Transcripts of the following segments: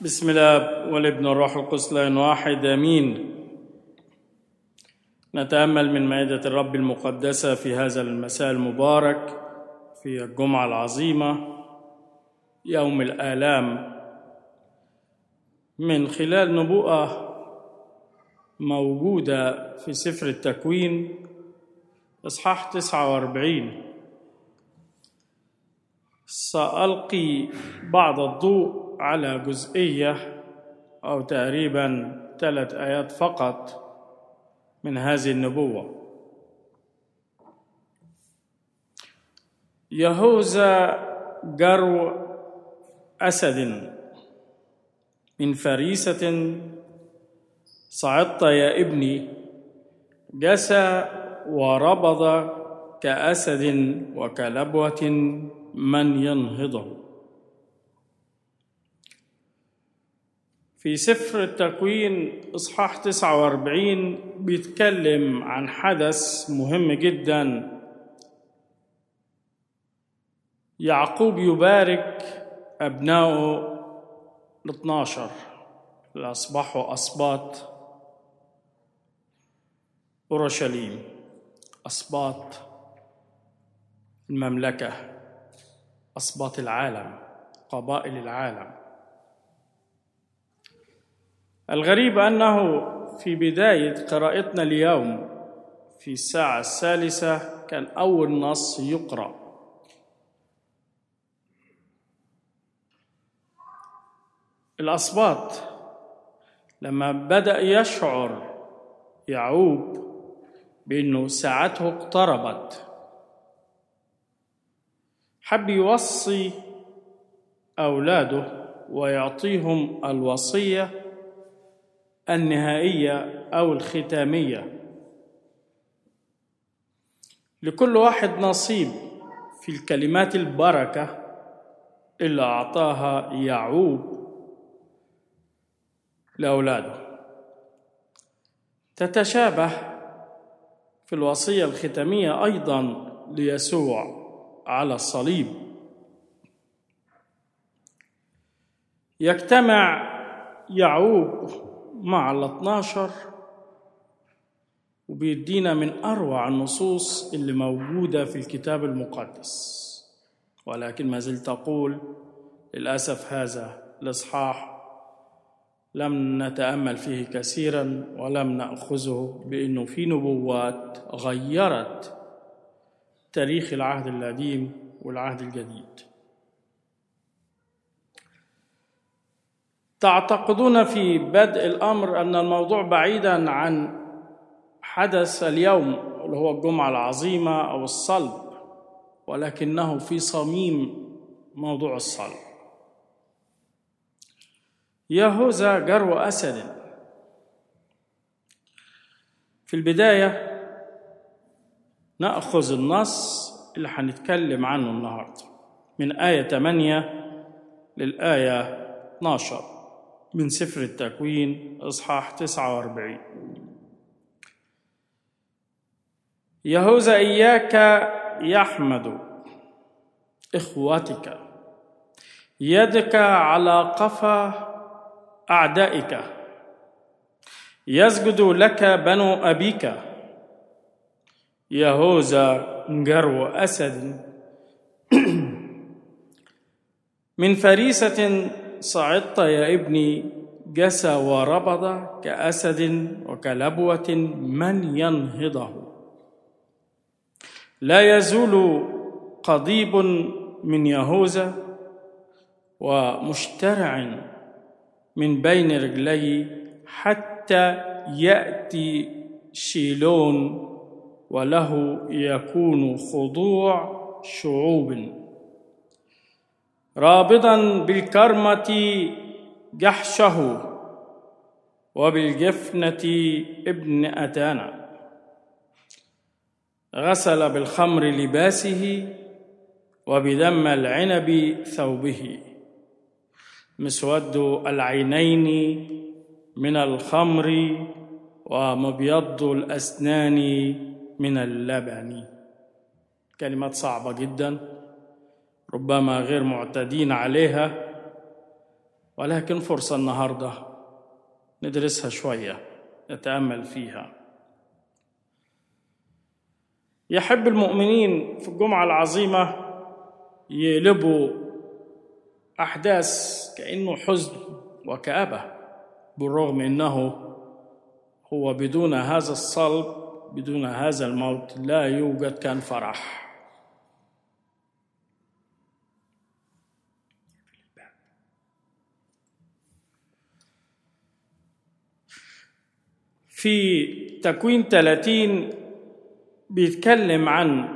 بسم الله والابن الروح القدس لا واحد امين نتامل من مائده الرب المقدسه في هذا المساء المبارك في الجمعه العظيمه يوم الالام من خلال نبوءه موجوده في سفر التكوين اصحاح 49 سألقي بعض الضوء على جزئية أو تقريبا ثلاث آيات فقط من هذه النبوة يهوذا جرو أسد من فريسة صعدت يا ابني جسى وربض كأسد وكلبوة من ينهضه في سفر التكوين إصحاح 49 بيتكلم عن حدث مهم جدا يعقوب يبارك أبنائه ال 12 اللي أصبحوا أسباط أورشليم أسباط المملكة أسباط العالم قبائل العالم الغريب أنه في بداية قراءتنا اليوم في الساعة الثالثة كان أول نص يقرأ الأسباط لما بدأ يشعر يعقوب بأنه ساعته اقتربت حب يوصي أولاده ويعطيهم الوصية النهائية أو الختامية لكل واحد نصيب في الكلمات البركة اللي أعطاها يعقوب لأولاده تتشابه في الوصية الختامية أيضا ليسوع على الصليب يجتمع يعقوب مع الاثناشر وبيدينا من أروع النصوص اللي موجودة في الكتاب المقدس ولكن ما زلت أقول للأسف هذا الإصحاح لم نتأمل فيه كثيرا ولم نأخذه بأنه في نبوات غيرت تاريخ العهد القديم والعهد الجديد تعتقدون في بدء الامر ان الموضوع بعيدا عن حدث اليوم اللي هو الجمعه العظيمه او الصلب ولكنه في صميم موضوع الصلب يهوذا جرو اسد في البدايه ناخذ النص اللي هنتكلم عنه النهارده من ايه 8 للايه 12 من سفر التكوين إصحاح 49 يهوذا إياك يحمد إخوتك يدك على قفا أعدائك يسجد لك بنو أبيك يهوذا جرو أسد من فريسة صعدت يا ابني جسى وربض كأسد وكلبوة من ينهضه لا يزول قضيب من يهوذا ومشترع من بين رجلي حتى يأتي شيلون وله يكون خضوع شعوب رابضا بالكرمة جحشه وبالجفنة ابن أتانا غسل بالخمر لباسه وبدم العنب ثوبه مسود العينين من الخمر ومبيض الأسنان من اللبن كلمات صعبة جدا ربما غير معتادين عليها ولكن فرصة النهاردة ندرسها شوية نتأمل فيها يحب المؤمنين في الجمعة العظيمة يقلبوا أحداث كأنه حزن وكآبة بالرغم أنه هو بدون هذا الصلب بدون هذا الموت لا يوجد كان فرح في تكوين 30 بيتكلم عن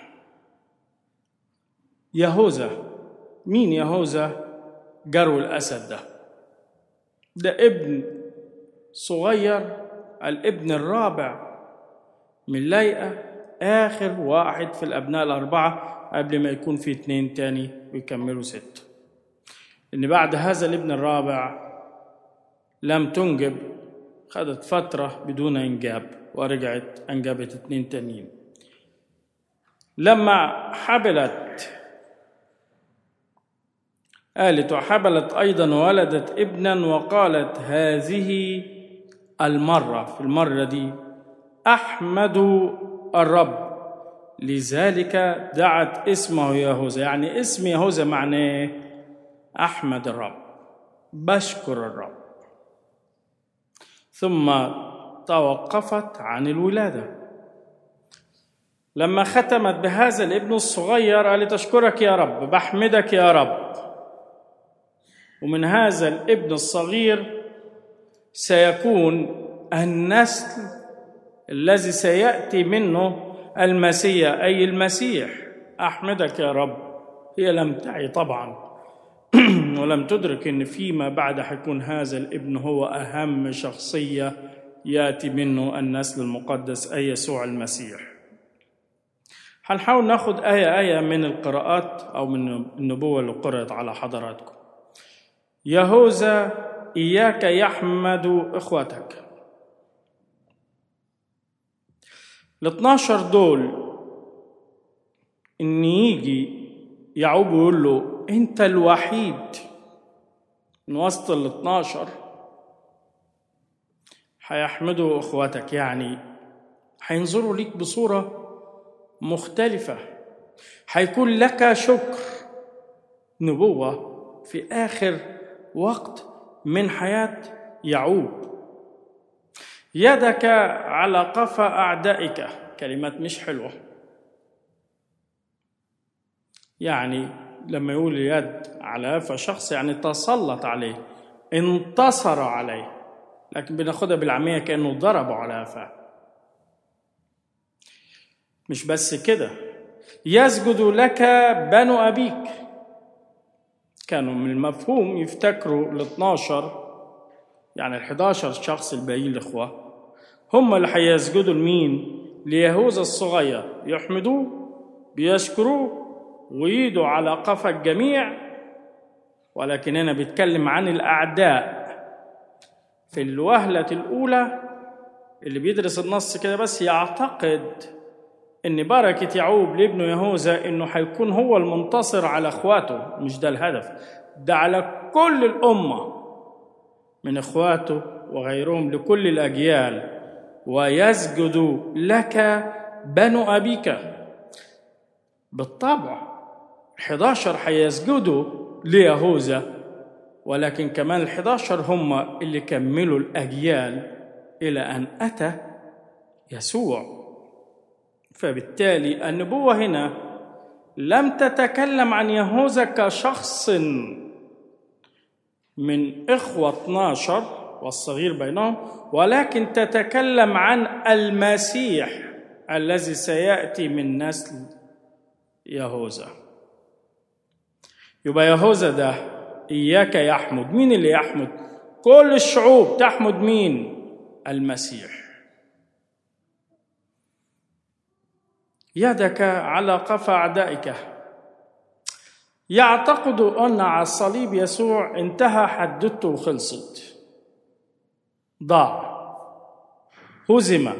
يهوذا مين يهوذا جرو الأسد ده ده ابن صغير الابن الرابع من ليئة آخر واحد في الأبناء الأربعة قبل ما يكون في اتنين تاني ويكملوا ستة إن بعد هذا الابن الرابع لم تنجب خدت فترة بدون إنجاب ورجعت أنجبت اتنين تانيين لما حبلت قالت وحبلت أيضا وولدت ابنا وقالت هذه المرة في المرة دي أحمد الرب لذلك دعت اسمه يهوذا يعني اسم يهوذا معناه أحمد الرب بشكر الرب ثم توقفت عن الولادة لما ختمت بهذا الابن الصغير قالت أشكرك يا رب بحمدك يا رب ومن هذا الابن الصغير سيكون النسل الذي سياتي منه المسيح اي المسيح احمدك يا رب هي لم تعي طبعا ولم تدرك ان فيما بعد حيكون هذا الابن هو اهم شخصيه ياتي منه النسل المقدس اي يسوع المسيح هنحاول ناخد ايه ايه من القراءات او من النبوه اللي قرات على حضراتكم يهوذا إياك يحمد إخوتك ال 12 دول إن يجي يعقوب يقول له أنت الوحيد من وسط ال 12 هيحمدوا إخوتك يعني هينظروا ليك بصورة مختلفة هيكون لك شكر نبوة في آخر وقت من حياة يعقوب يدك على قفا أعدائك كلمات مش حلوة يعني لما يقول يد على قفا شخص يعني تسلط عليه انتصر عليه لكن بناخدها بالعامية كأنه ضربه على قفاه مش بس كده يسجد لك بنو أبيك كانوا من المفهوم يفتكروا ال 12 يعني ال 11 شخص الباقيين الاخوه هم اللي هيسجدوا لمين؟ ليهوذا الصغير يحمدوه بيشكروه ويدوا على قفا الجميع ولكن هنا بيتكلم عن الاعداء في الوهله الاولى اللي بيدرس النص كده بس يعتقد ان بركه يعقوب لابنه يهوذا انه هيكون هو المنتصر على اخواته مش ده الهدف ده على كل الامه من اخواته وغيرهم لكل الاجيال ويسجد لك بنو ابيك بالطبع 11 هيسجدوا ليهوذا ولكن كمان ال 11 هم اللي كملوا الاجيال الى ان اتى يسوع فبالتالي النبوة هنا لم تتكلم عن يهوذا كشخص من إخوة 12 والصغير بينهم ولكن تتكلم عن المسيح الذي سيأتي من نسل يهوذا يبقى يهوذا ده إياك يحمد مين اللي يحمد كل الشعوب تحمد مين المسيح يدك على قفا أعدائك يعتقد أن على الصليب يسوع انتهى حدته وخلصت ضاع هزم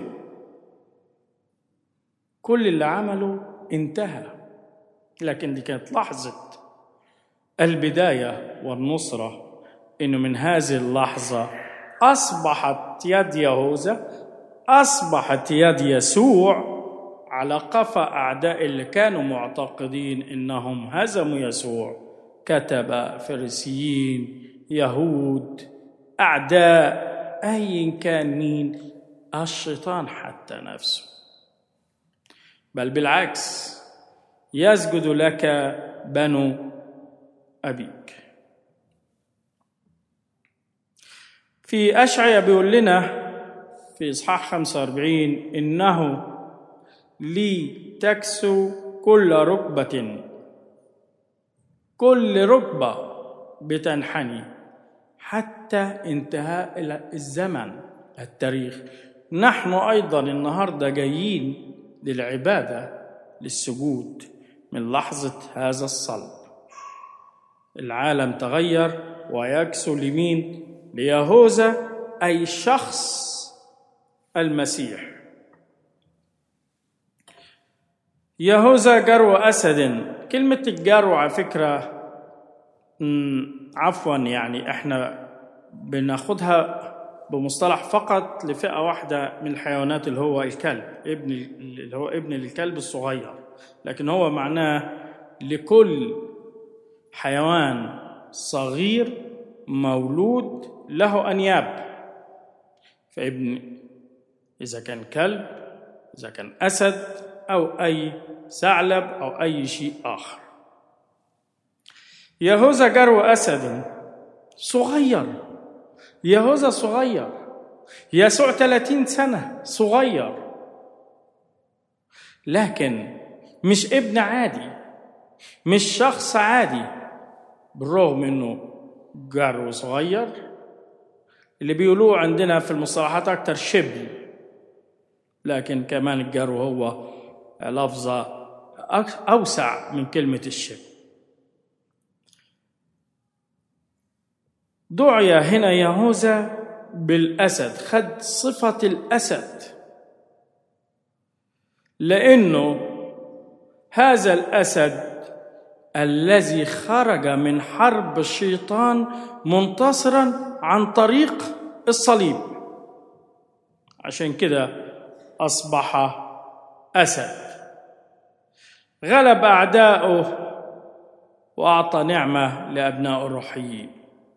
كل اللي عمله انتهى لكن دي كانت لحظة البداية والنصرة انه من هذه اللحظه اصبحت يد يهوذا اصبحت يد يسوع على قفا اعداء اللي كانوا معتقدين انهم هزموا يسوع كتب فريسيين يهود اعداء ايا كان مين الشيطان حتى نفسه بل بالعكس يسجد لك بنو ابيك في اشعيا بيقول لنا في اصحاح 45 انه لي تكسو كل ركبه كل ركبه بتنحني حتى انتهاء الزمن التاريخ نحن ايضا النهارده جايين للعباده للسجود من لحظه هذا الصلب العالم تغير ويكسو لمين ليهوذا اي شخص المسيح يهوذا جرو اسد كلمه الجرو على فكره عفوا يعني احنا بناخدها بمصطلح فقط لفئه واحده من الحيوانات اللي هو الكلب ابن اللي هو ابن الكلب الصغير لكن هو معناه لكل حيوان صغير مولود له انياب فابن اذا كان كلب اذا كان اسد او اي ثعلب او اي شيء اخر يهوذا جرو اسد صغير يهوذا صغير يسوع 30 سنه صغير لكن مش ابن عادي مش شخص عادي بالرغم انه جرو صغير اللي بيقولوه عندنا في المصطلحات اكتر شبل لكن كمان الجرو هو لفظة أوسع من كلمة الشبل دعي هنا يهوذا بالأسد خد صفة الأسد لأنه هذا الأسد الذي خرج من حرب الشيطان منتصرا عن طريق الصليب عشان كده أصبح أسد غلب أعداؤه وأعطى نعمة لأبناء الروحيين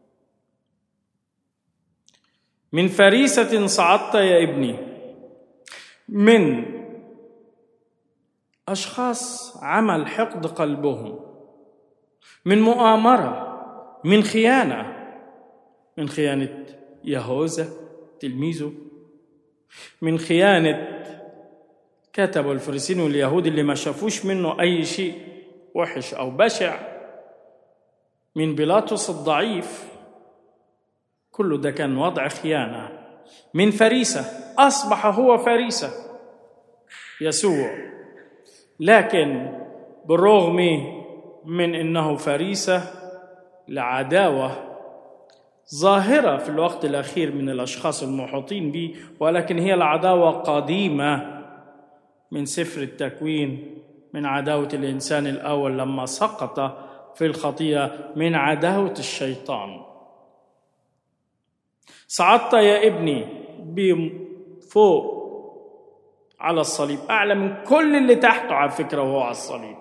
من فريسة صعدت يا ابني من أشخاص عمل حقد قلبهم من مؤامرة من خيانة من خيانة يهوذا تلميذه من خيانة كتبوا الفريسيين واليهود اللي ما شافوش منه أي شيء وحش أو بشع من بيلاطس الضعيف كله ده كان وضع خيانة من فريسة أصبح هو فريسة يسوع لكن بالرغم من انه فريسه لعداوه ظاهره في الوقت الاخير من الاشخاص المحيطين به ولكن هي العداوه قديمه من سفر التكوين من عداوه الانسان الاول لما سقط في الخطيئه من عداوه الشيطان صعدت يا ابني فوق على الصليب اعلى من كل اللي تحته على فكره وهو على الصليب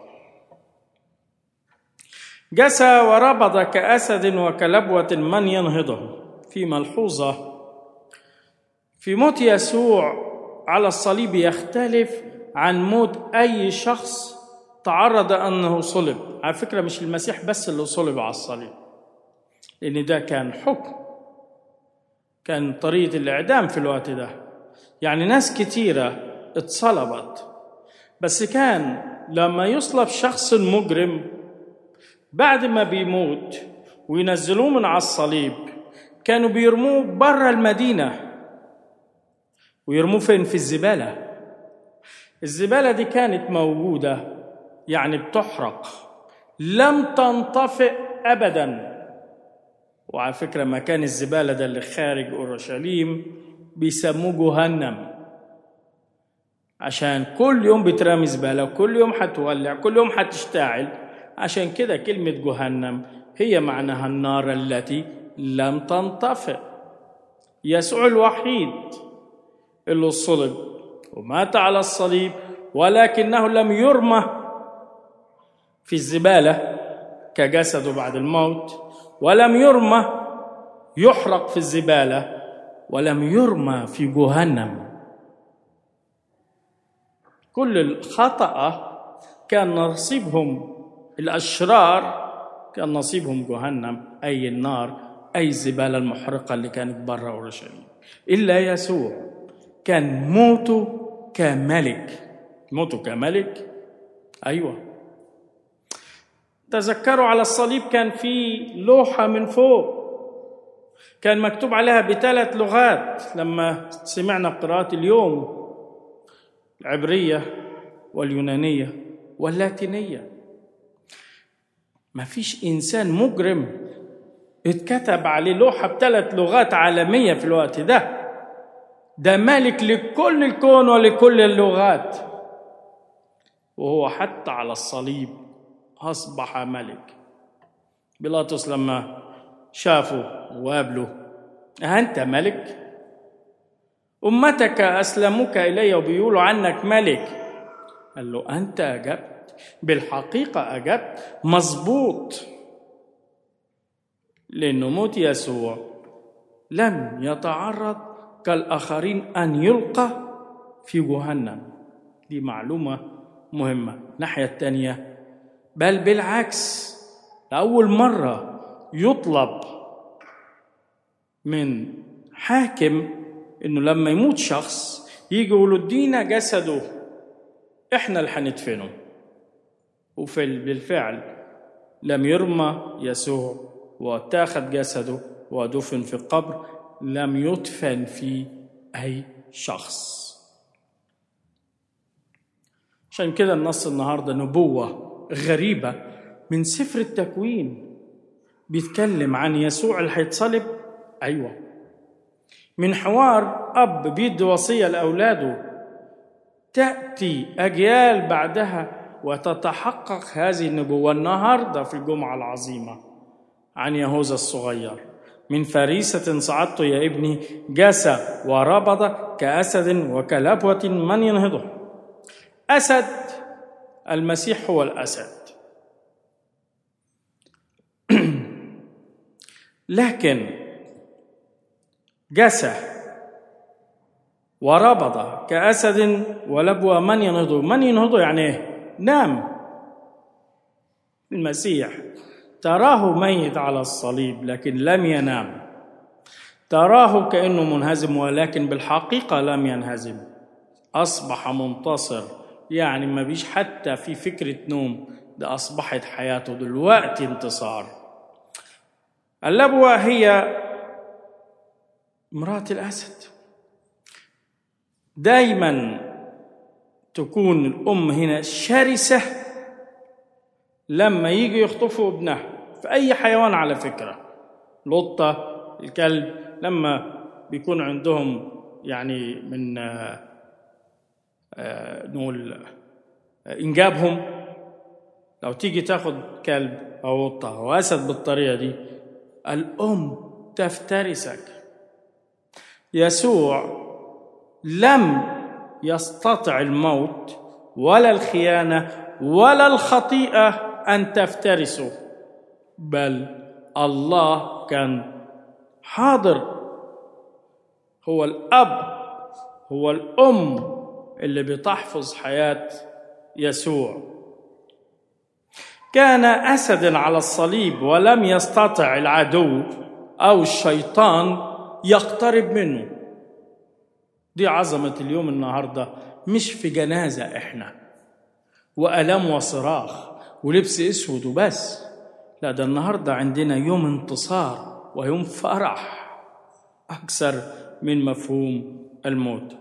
جسى وربض كأسد وكلبوة من ينهضه في ملحوظة في موت يسوع على الصليب يختلف عن موت أي شخص تعرض أنه صلب على فكرة مش المسيح بس اللي صلب على الصليب لأن ده كان حكم كان طريقة الإعدام في الوقت ده يعني ناس كتيرة اتصلبت بس كان لما يصلب شخص مجرم بعد ما بيموت وينزلوه من على الصليب كانوا بيرموه برا المدينة ويرموه فين في الزبالة الزبالة دي كانت موجودة يعني بتحرق لم تنطفئ أبدا وعلى فكرة مكان الزبالة ده اللي خارج أورشليم بيسموه جهنم عشان كل يوم بترمي زبالة وكل يوم هتولع كل يوم هتشتعل عشان كده كلمة جهنم هي معناها النار التي لم تنطفئ يسوع الوحيد اللي صلب ومات على الصليب ولكنه لم يرمى في الزباله كجسده بعد الموت ولم يرمى يحرق في الزباله ولم يرمى في جهنم كل الخطأ كان نصيبهم الأشرار كان نصيبهم جهنم أي النار أي الزبالة المحرقة اللي كانت برا أورشليم إلا يسوع كان موته كملك موته كملك أيوة تذكروا على الصليب كان في لوحة من فوق كان مكتوب عليها بثلاث لغات لما سمعنا قراءة اليوم العبرية واليونانية واللاتينية ما فيش إنسان مجرم اتكتب عليه لوحة بثلاث لغات عالمية في الوقت ده ده مالك لكل الكون ولكل اللغات وهو حتى على الصليب أصبح ملك بيلاطس لما شافه وقابله أنت ملك أمتك أسلموك إلي وبيقولوا عنك ملك قال له أنت أجبت بالحقيقة أجبت مظبوط لأنه موت يسوع لم يتعرض كالآخرين أن يلقى في جهنم دي معلومة مهمة الناحية الثانية بل بالعكس لأول مرة يطلب من حاكم انه لما يموت شخص يجي يقولوا ادينا جسده احنا اللي هندفنه وفي بالفعل لم يرمى يسوع واتاخذ جسده ودفن في القبر لم يدفن في اي شخص عشان كده النص النهارده نبوه غريبه من سفر التكوين بيتكلم عن يسوع اللي هيتصلب ايوه من حوار اب بيدي وصيه لاولاده تاتي اجيال بعدها وتتحقق هذه النبوه النهارده في الجمعه العظيمه عن يهوذا الصغير من فريسة صعدت يا ابني جسى وربض كأسد وكلبوة من ينهضه أسد المسيح هو الأسد لكن جسى وربض كأسد ولبوة من ينهضه من ينهضه يعني ايه نام المسيح تراه ميت على الصليب لكن لم ينام تراه كأنه منهزم ولكن بالحقيقة لم ينهزم أصبح منتصر يعني ما بيش حتى في فكرة نوم ده أصبحت حياته دلوقتي انتصار اللبوة هي امرأة الأسد دايما تكون الأم هنا شرسة لما يجي يخطفوا ابنها في أي حيوان على فكرة القطة الكلب لما بيكون عندهم يعني من آه آه نقول آه إنجابهم لو تيجي تاخد كلب أو قطة أو أسد بالطريقة دي الأم تفترسك يسوع لم يستطع الموت ولا الخيانة ولا الخطيئة أن تفترسه بل الله كان حاضر هو الأب هو الأم اللي بتحفظ حياة يسوع كان أسد على الصليب ولم يستطع العدو أو الشيطان يقترب منه دي عظمة اليوم النهاردة مش في جنازة إحنا وألم وصراخ ولبس أسود وبس لا ده النهاردة عندنا يوم انتصار ويوم فرح أكثر من مفهوم الموت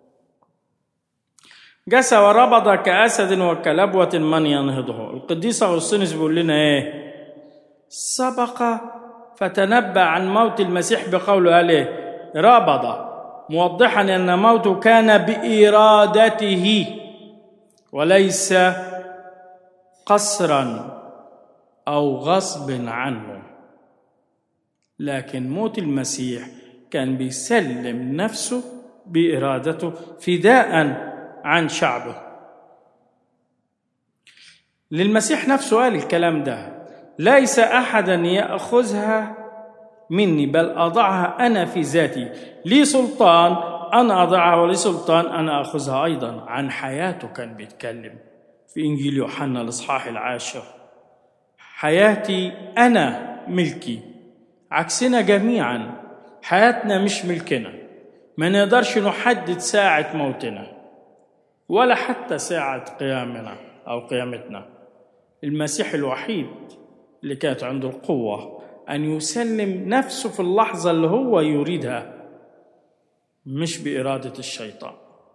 جسى وربض كأسد وكلبوة من ينهضه القديس أغسطينوس بيقول لنا إيه سبق فتنبأ عن موت المسيح بقوله قال إيه ربض موضحا أن موته كان بإرادته وليس قصرا أو غصب عنه لكن موت المسيح كان بيسلم نفسه بإرادته فداء عن شعبه للمسيح نفسه قال الكلام ده ليس أحدا يأخذها مني بل أضعها أنا في ذاتي لي سلطان أنا أضعها ولي سلطان أنا أخذها أيضا عن حياته كان بيتكلم في إنجيل يوحنا الإصحاح العاشر حياتي أنا ملكي عكسنا جميعا حياتنا مش ملكنا ما نقدرش نحدد ساعة موتنا ولا حتى ساعة قيامنا أو قيامتنا المسيح الوحيد اللي كانت عنده القوة أن يسلم نفسه في اللحظة اللي هو يريدها مش بإرادة الشيطان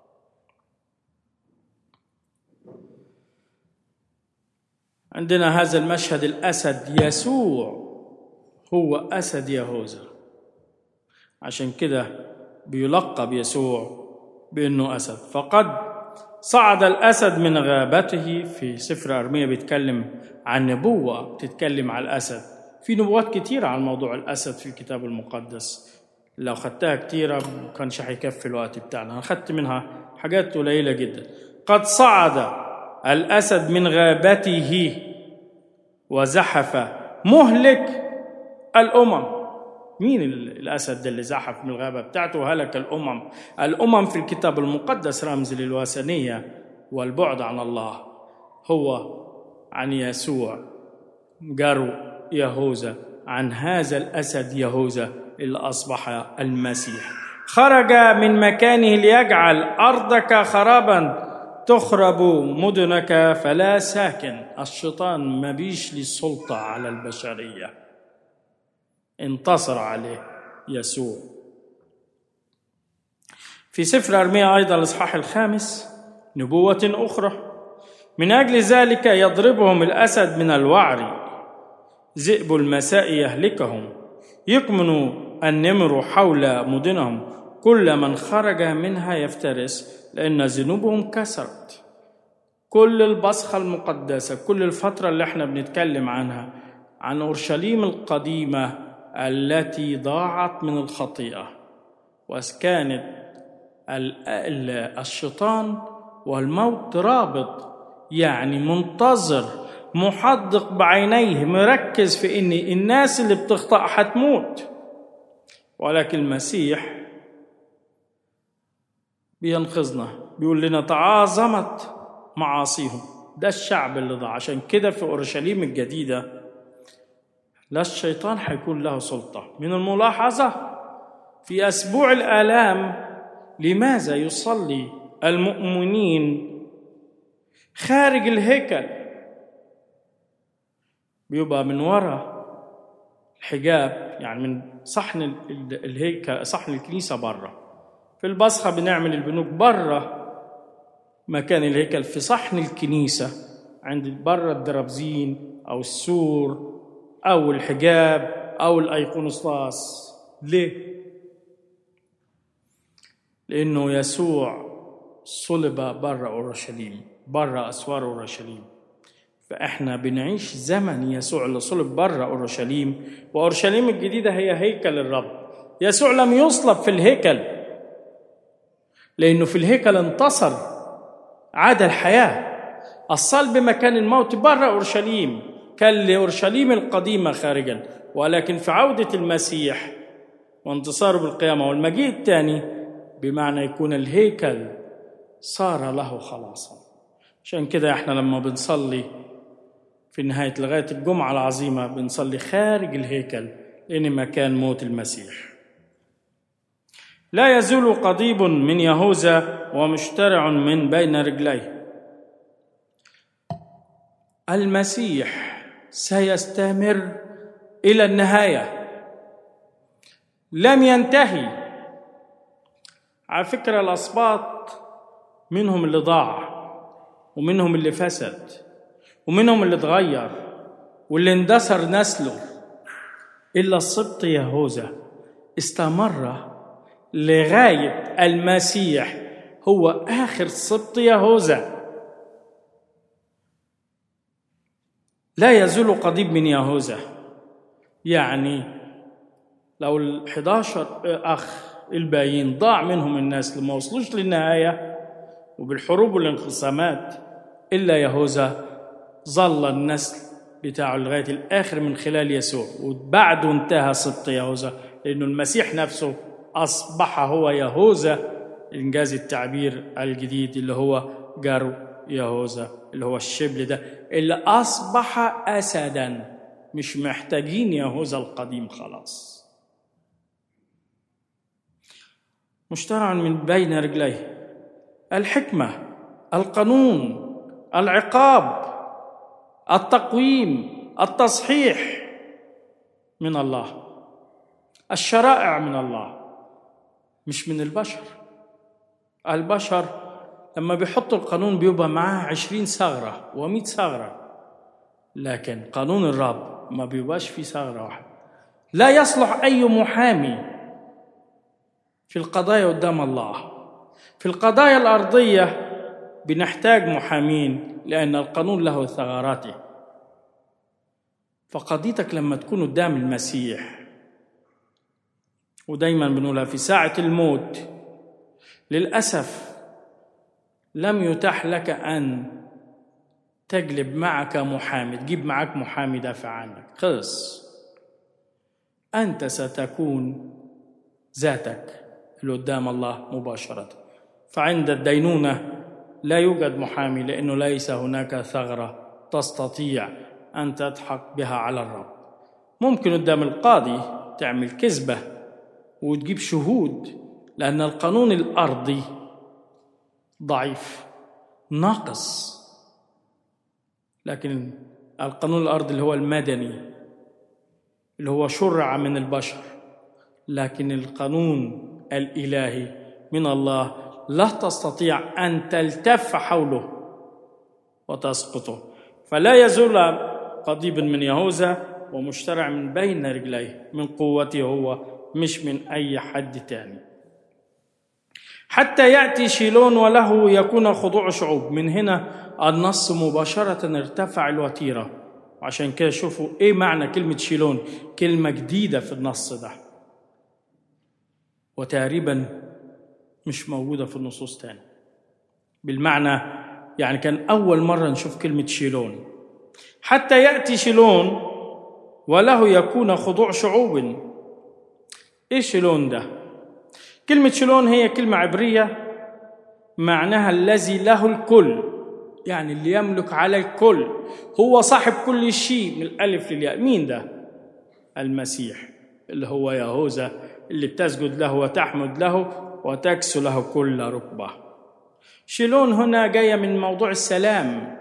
عندنا هذا المشهد الأسد يسوع هو أسد يهوذا عشان كده بيلقب يسوع بأنه أسد فقد صعد الأسد من غابته في سفر أرمية بيتكلم عن نبوة بتتكلم على الأسد في نبوات كتيرة عن موضوع الأسد في الكتاب المقدس لو خدتها كتيرة ما كانش هيكفي الوقت بتاعنا أنا خدت منها حاجات قليلة جدا قد صعد الأسد من غابته وزحف مهلك الأمم مين الأسد اللي زحف من الغابة بتاعته وهلك الأمم الأمم في الكتاب المقدس رمز للوثنية والبعد عن الله هو عن يسوع جرو يهوذا عن هذا الأسد يهوذا اللي أصبح المسيح خرج من مكانه ليجعل أرضك خرابا تخرب مدنك فلا ساكن الشيطان ما بيش للسلطة على البشرية انتصر عليه يسوع في سفر أرميا أيضا الإصحاح الخامس نبوة أخرى من أجل ذلك يضربهم الأسد من الوعر ذئب المساء يهلكهم يكمن النمر حول مدنهم كل من خرج منها يفترس لأن ذنوبهم كسرت كل البصخة المقدسة كل الفترة اللي احنا بنتكلم عنها عن أورشليم القديمة التي ضاعت من الخطيئة وكانت الشيطان والموت رابط يعني منتظر محدق بعينيه مركز في ان الناس اللي بتخطأ هتموت ولكن المسيح بينقذنا بيقول لنا تعاظمت معاصيهم ده الشعب اللي ضاع عشان كده في اورشليم الجديده لا الشيطان هيكون له سلطه من الملاحظه في اسبوع الالام لماذا يصلي المؤمنين خارج الهيكل بيبقى من وراء الحجاب يعني من صحن الهيكل صحن الكنيسه بره في البصخه بنعمل البنوك بره مكان الهيكل في صحن الكنيسه عند بره الدرابزين او السور او الحجاب او الايقونوستاس ليه لانه يسوع صلب بره اورشليم بره اسوار اورشليم فاحنا بنعيش زمن يسوع اللي صلب بره اورشليم واورشليم الجديده هي هيكل الرب يسوع لم يصلب في الهيكل لانه في الهيكل انتصر عاد الحياه الصلب مكان الموت بره اورشليم كان لاورشليم القديمه خارجا ولكن في عوده المسيح وانتصاره بالقيامه والمجيء الثاني بمعنى يكون الهيكل صار له خلاصا عشان كده احنا لما بنصلي في نهاية لغاية الجمعة العظيمة بنصلي خارج الهيكل لأن مكان موت المسيح لا يزول قضيب من يهوذا ومشترع من بين رجليه المسيح سيستمر إلى النهاية لم ينتهي على فكرة الأسباط منهم اللي ضاع ومنهم اللي فسد ومنهم اللي اتغير واللي اندثر نسله إلا السبط يهوذا استمر لغاية المسيح هو آخر سبط يهوذا لا يزول قضيب من يهوذا يعني لو ال 11 اخ الباقيين ضاع منهم الناس اللي ما وصلوش للنهايه وبالحروب والانقسامات الا يهوذا ظل النسل بتاعه لغايه الاخر من خلال يسوع وبعده انتهى سبط يهوذا لانه المسيح نفسه اصبح هو يهوذا انجاز التعبير الجديد اللي هو جارو يهوذا اللي هو الشبل ده اللي اصبح اسدا مش محتاجين يهوذا القديم خلاص مشترع من بين رجليه الحكمه القانون العقاب التقويم التصحيح من الله الشرائع من الله مش من البشر البشر لما بيحطوا القانون بيبقى معاه عشرين ثغرة ومئة ثغرة لكن قانون الرب ما بيبقاش فيه ثغرة واحدة لا يصلح أي محامي في القضايا قدام الله في القضايا الأرضية بنحتاج محامين لأن القانون له ثغراته فقضيتك لما تكون قدام المسيح ودايما بنقولها في ساعة الموت للأسف لم يتاح لك أن تجلب معك محامي تجيب معك محامي دافع عنك خلص أنت ستكون ذاتك اللي قدام الله مباشرة فعند الدينونة لا يوجد محامي لأنه ليس هناك ثغرة تستطيع أن تضحك بها على الرب ممكن قدام القاضي تعمل كذبة وتجيب شهود لأن القانون الأرضي ضعيف ناقص لكن القانون الأرضي اللي هو المدني اللي هو شرع من البشر لكن القانون الإلهي من الله لا تستطيع أن تلتف حوله وتسقطه فلا يزول قضيب من يهوذا ومشترع من بين رجليه من قوته هو مش من أي حد تاني حتى يأتي شيلون وله يكون خضوع شعوب من هنا النص مباشرة ارتفع الوتيرة عشان كده شوفوا ايه معنى كلمة شيلون كلمة جديدة في النص ده وتقريبا مش موجودة في النصوص تاني بالمعنى يعني كان أول مرة نشوف كلمة شيلون حتى يأتي شيلون وله يكون خضوع شعوب ايه شيلون ده كلمة شيلون هي كلمة عبرية معناها الذي له الكل يعني اللي يملك على الكل هو صاحب كل شيء من الألف للياء مين ده المسيح اللي هو يهوذا اللي بتسجد له وتحمد له وتكسو له كل ركبة شيلون هنا جاية من موضوع السلام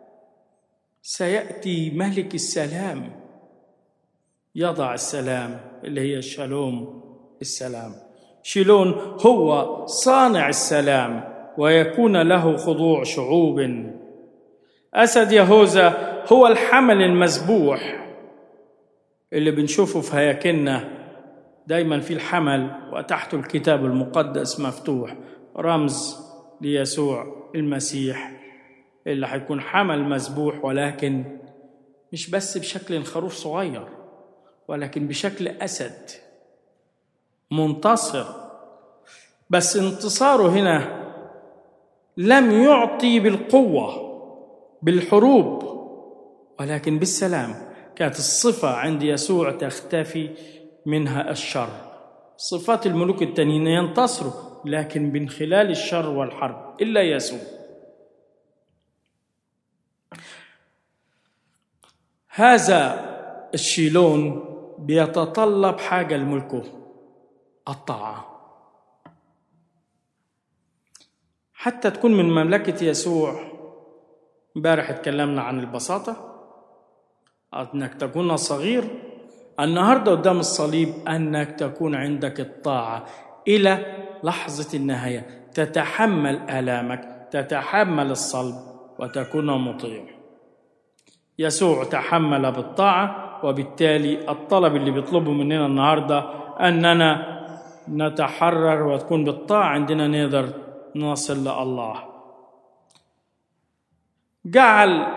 سيأتي ملك السلام يضع السلام اللي هي الشالوم السلام شيلون هو صانع السلام ويكون له خضوع شعوب أسد يهوذا هو الحمل المذبوح اللي بنشوفه في هياكلنا دايما في الحمل وتحته الكتاب المقدس مفتوح رمز ليسوع المسيح اللي هيكون حمل مذبوح ولكن مش بس بشكل خروف صغير ولكن بشكل اسد منتصر بس انتصاره هنا لم يعطي بالقوه بالحروب ولكن بالسلام كانت الصفه عند يسوع تختفي منها الشر صفات الملوك التانيين ينتصروا لكن من خلال الشر والحرب الا يسوع هذا الشيلون بيتطلب حاجه لملكه الطاعه حتى تكون من مملكه يسوع امبارح اتكلمنا عن البساطه انك تكون صغير النهارده قدام الصليب انك تكون عندك الطاعه الى لحظه النهايه تتحمل الامك تتحمل الصلب وتكون مطيع يسوع تحمل بالطاعه وبالتالي الطلب اللي بيطلبه مننا النهارده اننا نتحرر وتكون بالطاعه عندنا نقدر نصل لله جعل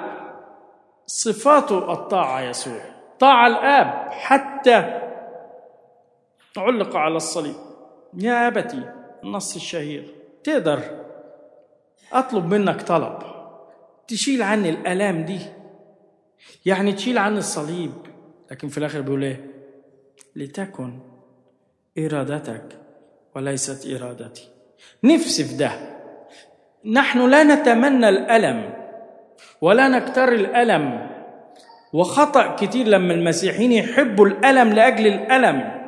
صفاته الطاعه يسوع طاع الاب حتى علق على الصليب يا أبتي النص الشهير تقدر أطلب منك طلب تشيل عني الآلام دي يعني تشيل عني الصليب لكن في الآخر بيقول إيه لتكن إرادتك وليست إرادتي نفسي في ده نحن لا نتمنى الألم ولا نكتر الألم وخطأ كتير لما المسيحيين يحبوا الألم لأجل الألم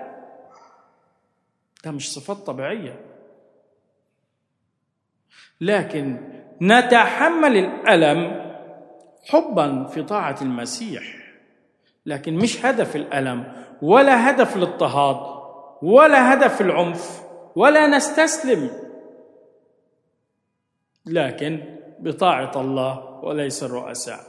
ده مش صفات طبيعية لكن نتحمل الألم حبا في طاعة المسيح لكن مش هدف الألم ولا هدف الاضطهاد ولا هدف العنف ولا نستسلم لكن بطاعة الله وليس الرؤساء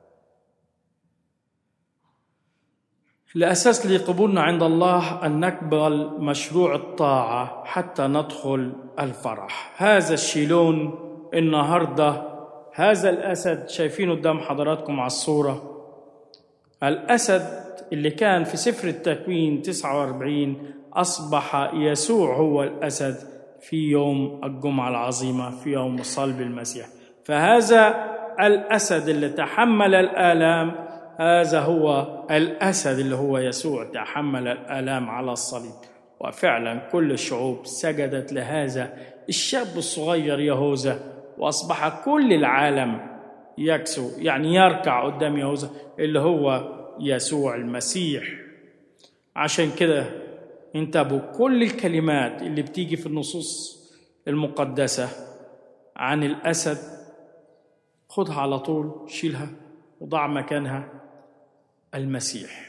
الأساس لقبولنا عند الله أن نقبل مشروع الطاعة حتى ندخل الفرح هذا الشيلون النهاردة هذا الأسد شايفينه قدام حضراتكم على الصورة الأسد اللي كان في سفر التكوين 49 أصبح يسوع هو الأسد في يوم الجمعة العظيمة في يوم صلب المسيح فهذا الأسد اللي تحمل الآلام هذا هو الأسد اللي هو يسوع تحمل الآلام على الصليب وفعلا كل الشعوب سجدت لهذا الشاب الصغير يهوذا وأصبح كل العالم يكسو يعني يركع قدام يهوذا اللي هو يسوع المسيح عشان كده انتبهوا كل الكلمات اللي بتيجي في النصوص المقدسة عن الأسد خدها على طول شيلها وضع مكانها المسيح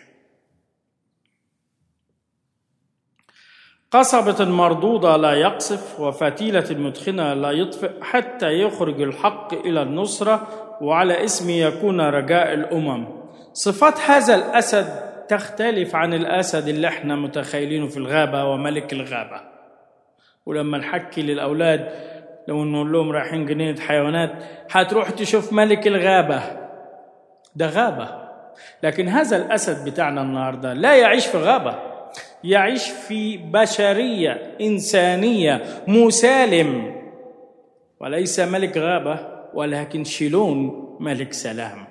قصبة مردودة لا يقصف وفتيلة مدخنة لا يطفئ حتى يخرج الحق إلى النصرة وعلى اسمه يكون رجاء الأمم صفات هذا الأسد تختلف عن الأسد اللي احنا متخيلينه في الغابة وملك الغابة ولما نحكي للأولاد لو نقول لهم رايحين جنينة حيوانات هتروح تشوف ملك الغابة ده غابة لكن هذا الأسد بتاعنا النهاردة لا يعيش في غابة يعيش في بشرية إنسانية مسالم وليس ملك غابة ولكن شيلون ملك سلام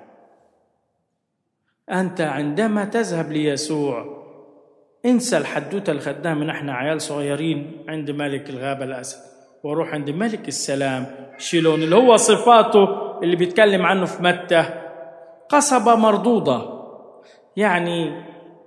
أنت عندما تذهب ليسوع انسى الحدوتة اللي خدناها من احنا عيال صغيرين عند ملك الغابة الأسد وروح عند ملك السلام شيلون اللي هو صفاته اللي بيتكلم عنه في متى قصبة مردودة يعني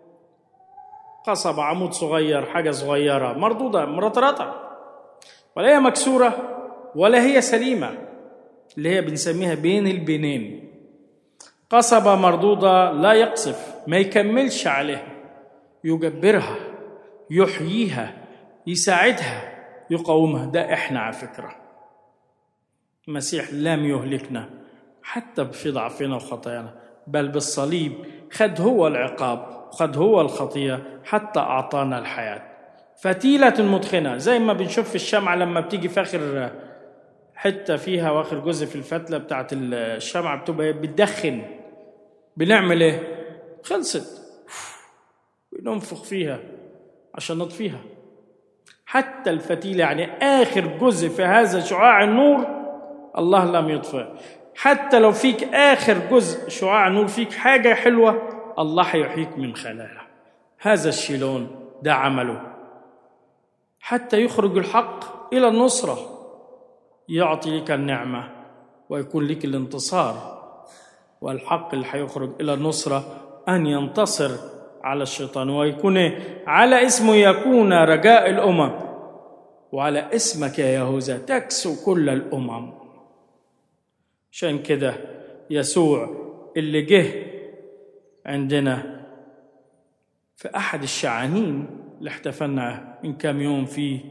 قصبة عمود صغير حاجة صغيرة مردودة مرطرطة ولا هي مكسورة ولا هي سليمة اللي هي بنسميها بين البنين قصبة مردودة لا يقصف ما يكملش عليها يجبرها يحييها يساعدها يقومها ده احنا على فكرة المسيح لم يهلكنا حتى في ضعفنا وخطايانا بل بالصليب خد هو العقاب وخد هو الخطية حتى أعطانا الحياة فتيلة مدخنة زي ما بنشوف في الشمعة لما بتيجي في آخر حتة فيها وآخر جزء في الفتلة بتاعت الشمعة بتبقى بتدخن بنعمل ايه؟ خلصت بننفخ فيها عشان نطفيها حتى الفتيلة يعني آخر جزء في هذا شعاع النور الله لم يطفئ حتى لو فيك آخر جزء شعاع النور فيك حاجة حلوة الله هيحييك من خلالها هذا الشيلون ده عمله حتى يخرج الحق إلى النصرة يعطي لك النعمة ويكون لك الانتصار والحق اللي هيخرج إلى النصرة أن ينتصر على الشيطان ويكون على اسمه يكون رجاء الأمم وعلى اسمك يا يهوذا تكسو كل الأمم عشان كده يسوع اللي جه عندنا في أحد الشعانين اللي احتفلنا من كام يوم فيه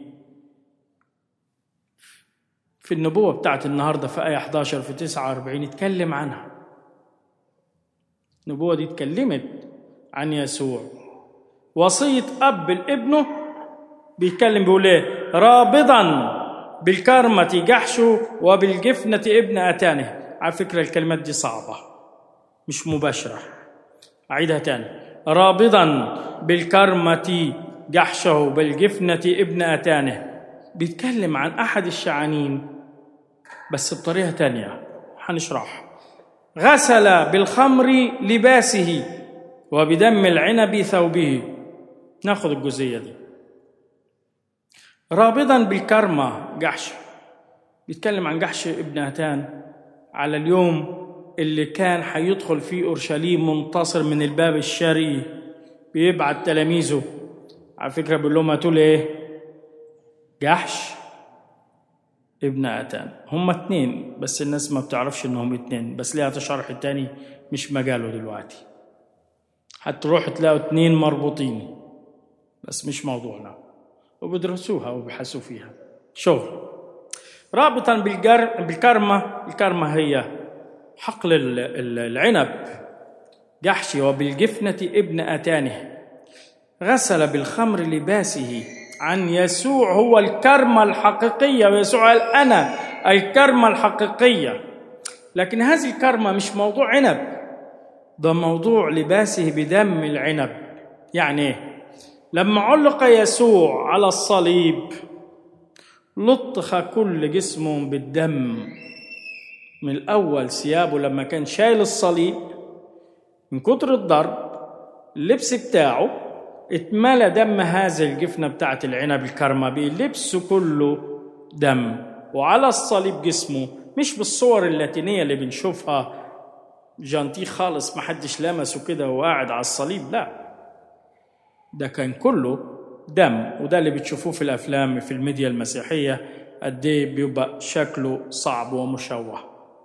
في النبوة بتاعت النهاردة في آية 11 في 49 اتكلم عنها النبوة دي اتكلمت عن يسوع وصية أب لابنه بيتكلم بيقول ايه رابضا بالكرمة جحشه وبالجفنة ابن أتانه على فكرة الكلمات دي صعبة مش مباشرة أعيدها تاني رابضا بالكرمة جحشه بالجفنة ابن أتانه بيتكلم عن أحد الشعانين بس بطريقة تانية هنشرح غسل بالخمر لباسه وبدم العنب ثوبه ناخد الجزئية دي رابضا بالكرمة جحش بيتكلم عن جحش ابن أتان على اليوم اللي كان هيدخل فيه أورشليم منتصر من الباب الشرقي بيبعت تلاميذه على فكرة بيقول لهم هتقول إيه؟ جحش ابن أتان هما اتنين بس الناس ما بتعرفش إنهم اتنين بس ليها تشرح تاني مش مجاله دلوقتي هتروح تلاقوا اتنين مربوطين بس مش موضوعنا وبيدرسوها وبيحسوا فيها شغل رابطا بالجر... بالكرمة الكرمة هي حقل العنب جحشي وبالجفنة ابن أتانه غسل بالخمر لباسه عن يسوع هو الكرمة الحقيقية ويسوع قال أنا الكرمة الحقيقية لكن هذه الكرمة مش موضوع عنب ده موضوع لباسه بدم العنب يعني ايه لما علق يسوع على الصليب لطخ كل جسمه بالدم من الأول ثيابه لما كان شايل الصليب من كتر الضرب اللبس بتاعه اتملى دم هذه الجفنة بتاعت العنب الكرمة لبسه كله دم وعلى الصليب جسمه مش بالصور اللاتينية اللي بنشوفها جانتي خالص محدش لمسه كده وقاعد على الصليب لا ده كان كله دم وده اللي بتشوفوه في الافلام في الميديا المسيحيه قد ايه بيبقى شكله صعب ومشوه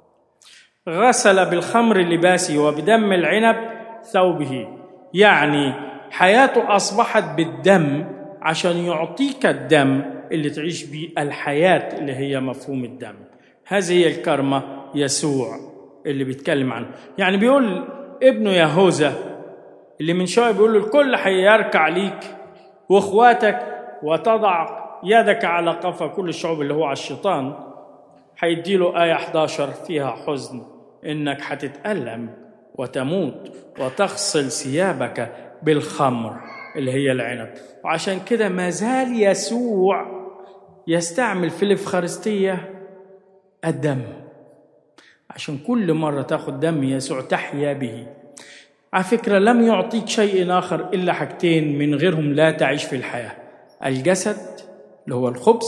غسل بالخمر لباسه وبدم العنب ثوبه يعني حياته اصبحت بالدم عشان يعطيك الدم اللي تعيش بيه الحياه اللي هي مفهوم الدم هذه هي الكرمه يسوع اللي بيتكلم عنه يعني بيقول ابنه يهوذا اللي من شويه بيقول له الكل هيركع ليك واخواتك وتضع يدك على قفا كل الشعوب اللي هو على الشيطان هيدي له آية 11 فيها حزن إنك هتتألم وتموت وتغسل ثيابك بالخمر اللي هي العنب وعشان كده ما زال يسوع يستعمل في الإفخارستية الدم عشان كل مرة تاخد دم يسوع تحيا به على فكرة لم يعطيك شيء آخر إلا حاجتين من غيرهم لا تعيش في الحياة الجسد اللي هو الخبز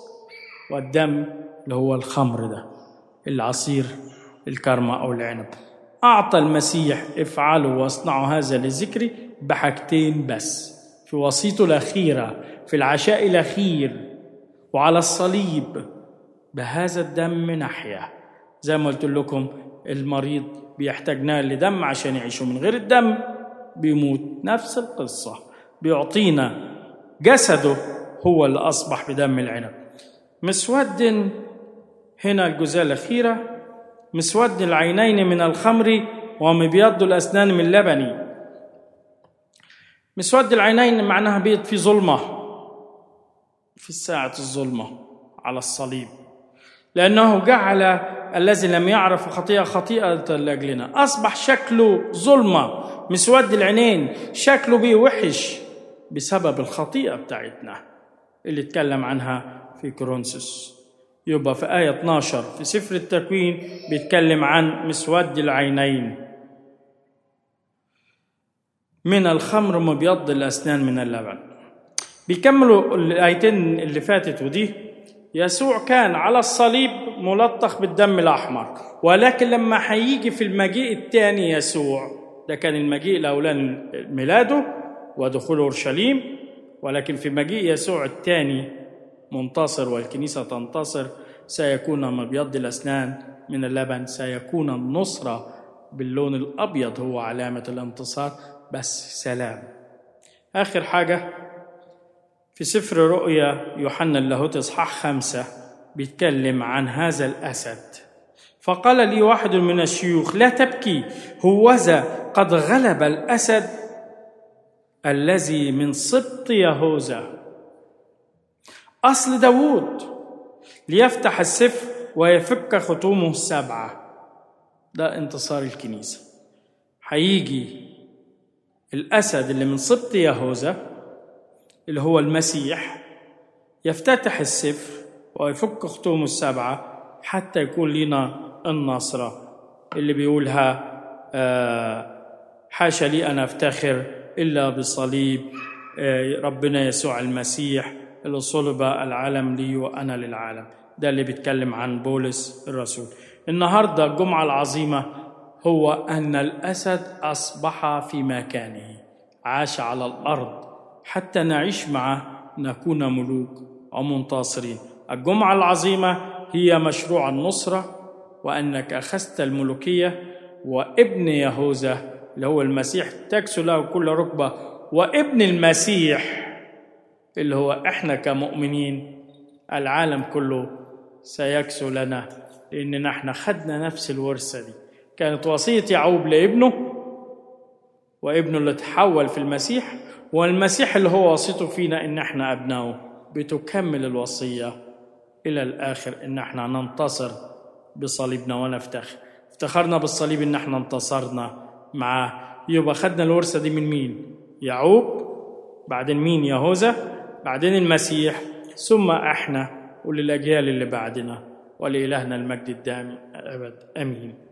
والدم اللي هو الخمر ده العصير الكرمة أو العنب أعطى المسيح افعلوا واصنعوا هذا لذكري بحاجتين بس في وصيته الأخيرة في العشاء الأخير وعلى الصليب بهذا الدم نحيا زي ما قلت لكم المريض بيحتاج نقل لدم عشان يعيشوا من غير الدم بيموت نفس القصة بيعطينا جسده هو اللي أصبح بدم العنب مسود هنا الجزئية الأخيرة مسود العينين من الخمر ومبيض الأسنان من اللبن مسود العينين معناها بيض في ظلمة في ساعة الظلمة على الصليب لأنه جعل الذي لم يعرف خطيئة خطيئة لأجلنا أصبح شكله ظلمة مسود العينين شكله بيه وحش بسبب الخطيئة بتاعتنا اللي اتكلم عنها في كورنثوس يبقى في آية 12 في سفر التكوين بيتكلم عن مسود العينين من الخمر مبيض الأسنان من اللبن بيكملوا الآيتين اللي فاتت ودي يسوع كان على الصليب ملطخ بالدم الأحمر ولكن لما هيجي في المجيء الثاني يسوع ده كان المجيء الأولاني ميلاده ودخول أورشليم ولكن في مجيء يسوع الثاني منتصر والكنيسة تنتصر سيكون مبيض الأسنان من اللبن سيكون النصرة باللون الأبيض هو علامة الانتصار بس سلام آخر حاجة في سفر رؤيا يوحنا اللاهوت إصحاح خمسة بيتكلم عن هذا الأسد فقال لي واحد من الشيوخ لا تبكي هوذا قد غلب الأسد الذي من سبط يهوذا أصل داوود ليفتح السفر ويفك ختومه السبعة ده انتصار الكنيسة هيجي الأسد اللي من سبط يهوذا اللي هو المسيح يفتتح السفر ويفك ختوم السبعة حتى يكون لنا النصرة اللي بيقولها آه حاشا لي أن أفتخر إلا بصليب آه ربنا يسوع المسيح اللي صلب العالم لي وأنا للعالم ده اللي بيتكلم عن بولس الرسول النهاردة الجمعة العظيمة هو أن الأسد أصبح في مكانه عاش على الأرض حتى نعيش معه نكون ملوك أو منتصرين الجمعة العظيمة هي مشروع النصرة وأنك أخذت الملوكية وابن يهوذا اللي هو المسيح تكسو له كل ركبة وابن المسيح اللي هو احنا كمؤمنين العالم كله سيكسو لنا لأننا احنا خدنا نفس الورثة دي كانت وصية يعقوب لابنه وابنه اللي تحول في المسيح والمسيح اللي هو وصيته فينا ان احنا ابنائه بتكمل الوصيه الى الاخر ان احنا ننتصر بصليبنا ونفتخر افتخرنا بالصليب ان احنا انتصرنا معاه يبقى خدنا الورثه دي من مين يعقوب بعدين مين يهوذا بعدين المسيح ثم احنا وللاجيال اللي بعدنا ولالهنا المجد الدائم ابد امين